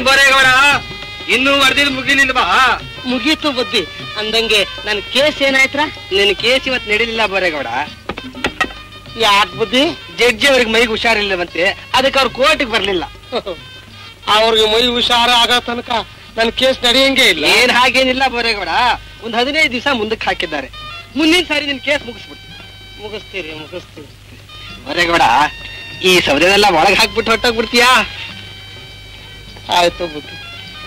ಬೋರೇಗೌಡ ಇನ್ನೂ ವರದಿದ್ ಮುಗಿಲಿಲ್ವಾ ಮುಗೀತು ಬುದ್ಧಿ ಅಂದಂಗೆ ನನ್ ಕೇಸ್ ಏನಾಯ್ತ್ರ ನಿನ್ ಕೇಸ್ ಇವತ್ ನಡೀಲಿಲ್ಲ ಬೋರೇಗೌಡ ಯಾಕ್ ಬುದ್ಧಿ ಜಡ್ಜಿ ಅವ್ರಿಗೆ ಮೈಗೆ ಹುಷಾರಿಲ್ಲವಂತೆ ಅದಕ್ಕೆ ಅವ್ರು ಕೋರ್ಟ್ಗೆ ಬರ್ಲಿಲ್ಲ ಅವ್ರಿಗೆ ಮೈ ಹುಷಾರ ಆಗೋ ತನಕ ನನ್ ಕೇಸ್ ನಡೆಯಂಗೆ ಇಲ್ಲ ಏನ್ ಹಾಗೇನಿಲ್ಲ ಬೋರೇಗೌಡ ಒಂದ್ ಹದಿನೈದು ದಿವಸ ಮುಂದಕ್ಕೆ ಹಾಕಿದ್ದಾರೆ ಮುಂದಿನ ಸಾರಿ ನಿನ್ ಕೇಸ್ ಮುಗಿಸ್ಬಿಡ್ತೀನಿ ಮುಗಿಸ್ತೀರಿ ಮುಗಿಸ್ತೀರಿ ಬೋರೇಗೌಡ ಈ ಸೌದೆನೆಲ್ಲ ಒಳಗ್ ಹಾಕ್ಬಿಟ್ಟು ಹೊಟ್ಟೋಗ್ಬಿಡ್ತೀಯಾ ಆಯ್ತು ಬುದ್ಧಿ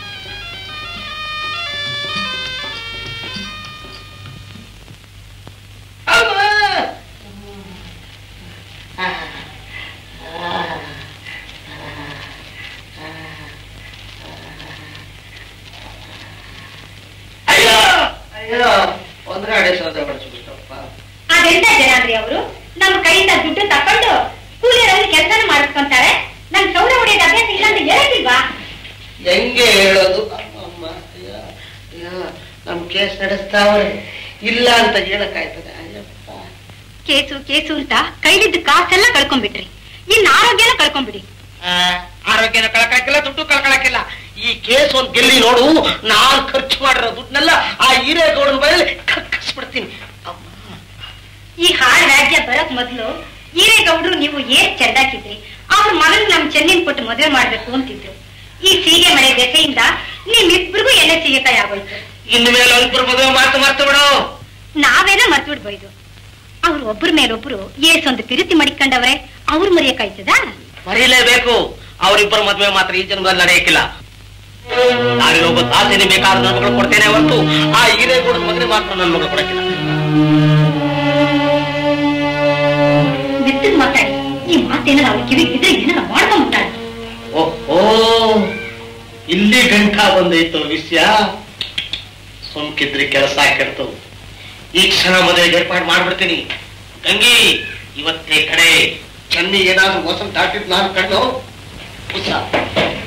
ಅದೆಂತ ಜನಾದ್ರಿ ಅವರು ನಮ್ಮ ಕೈಯಿಂದ ದುಡ್ಡು ತಕೊಂಡು ಕೂಲಿಯರಲ್ಲಿ ಕೆಲಸನ ಮಾಡಿಸ್ಕೊಂತಾರೆ ನನ್ ಸೌರ ಹೊಡೆಯೋದು ಅಭ್ಯಾಸ ಇಲ್ಲ ಅಂತ ಹೇಳಕ್ಕಿಲ್ವಾ ಹೆಂಗೆ ಹೇಳೋದು ಅಮ್ಮಮ್ಮ ಅಯ್ಯ, ಅಯ್ಯ, ನಮ್ ಕೇಸ್ ನಡೆಸ್ತಾವ್ರೆ ಇಲ್ಲ ಅಂತ ಹೇಳಕ್ಕಾಯ್ತದೆ ಅಯ್ಯಪ್ಪ ಕೇಸು ಕೇಸು ಅಂತ ಕೈಲಿದ್ದ ಕಾಸೆಲ್ಲ ಕಳ್ಕೊಂಡ್ಬಿಟ್ರಿ ಇನ್ ಆರೋಗ್ಯನ ಕಳ್ಕೊಂಡ್ಬಿಡಿ ಆ, ಆರೋಗ್ಯನ ಕಳ್ಕಾಕಿಲ್ಲ ದುಡ್ಡು ಕಳ್ಕೊಳಕಿಲ್ಲ ಈ ಕೇಸ್ ಒಂದ್ ಗೆಲ್ಲಿ ನೋಡು ನಾನ್ ಖರ್ಚು ಮಾಡಿರೋ ದುಡ್ಡನ್ನೆಲ್ಲ ಆ ಹಿರೇಗೌಡನ ಬಯಲಿ ಕಕ್ಕಿಸ್ಬಿಡ್ತೀನಿ ಅಮ್ಮ ಈ ಹಾಳ್ ರಾಜ್ಯ ಬರಕ್ ಮೊದ್ಲು ಈರೇಗೌಡ್ರು ನೀವು ಏನ್ ಚೆಂದಾಕಿದ್ರಿ ಅವ್ರ ಮಗನ್ ನಮ್ ಚೆನ್ನಿನ ಕೊಟ್ಟು ಮದುವೆ ಮಾಡ್ಬೇಕು ಅಂತಿದ್ರು ಈ ಸೀಗೆ ಮಳೆ ದೆಸೆಯಿಂದ ನಿಮ್ಮಿಬ್ರಿಗೂ ಎಣ್ಣೆ ಸೀಗೆಕಾಯಿ ಆಗೋಯ್ತು ಇನ್ನು ಮೇಲೆ ಒಂದ್ಬರು ಮದುವೆ ಮಾತು ಮಾತು ಬಿಡು ನಾವೇನ ಮರ್ತು ಬಿಡ್ಬೋದು ಅವ್ರು ಒಬ್ರ ಮೇಲೊಬ್ರು ಏಸೊಂದು ಪಿರುತಿ ಮಡಿಕೊಂಡವ್ರೆ ಅವ್ರು ಮರೆಯಕ್ಕಾಯ್ತದ ಮರೀಲೇಬೇಕು ಅವರಿಬ್ಬರ ಮದುವೆ ಮಾತ್ರ ಈ ಜನ್ಮದಲ್ಲಿ ನಡೆಯಕ್ಕಿಲ್ಲ ನಾನಿನ್ನೊಬ್ಬ ದಾಸಿನಿ ಬೇಕಾದ ನನ್ನ ಮಗಳು ಕೊಡ್ತೇನೆ ಹೊರತು ಆ ಹಿರೇಗೌಡನ ಮಗನಿಗೆ ಮಾತ್ರ ನನ್ನ ಮಗಳು ಕೊಡಕ್ಕಿಲ್ಲ ಮೆತ್ತಗ್ ಮಾತಾಡಿ ಈ ಮಾತೇನಾರ ಅವ್ರ ಕಿವಿಗೆ ಬಿದ್ರೆ ಏನಾರ ಮಾಡ್ಕೊಂಡ್ಬಿಟ್ಟಾಳೆ ಓ ಇಲ್ಲಿ ಗಂಟ ಬಂದೈತು ವಿಷಯ ಸುಮ್ಕಿದ್ರಿ ಕೆಲಸ ಕೆಡ್ತು ಈ ಕ್ಷಣ ಮದುವೆಗೆ ಏರ್ಪಾಡು ಮಾಡ್ಬಿಡ್ತೀನಿ ಗಂಗಿ ಇವತ್ತೇ ಕಡೆ ಚೆನ್ನಿ ಏನಾದ್ರೂ ಮೋಸಂ ದಾಟಿದ್ ನಾನು ಕಣ್ಣು ಹುಷ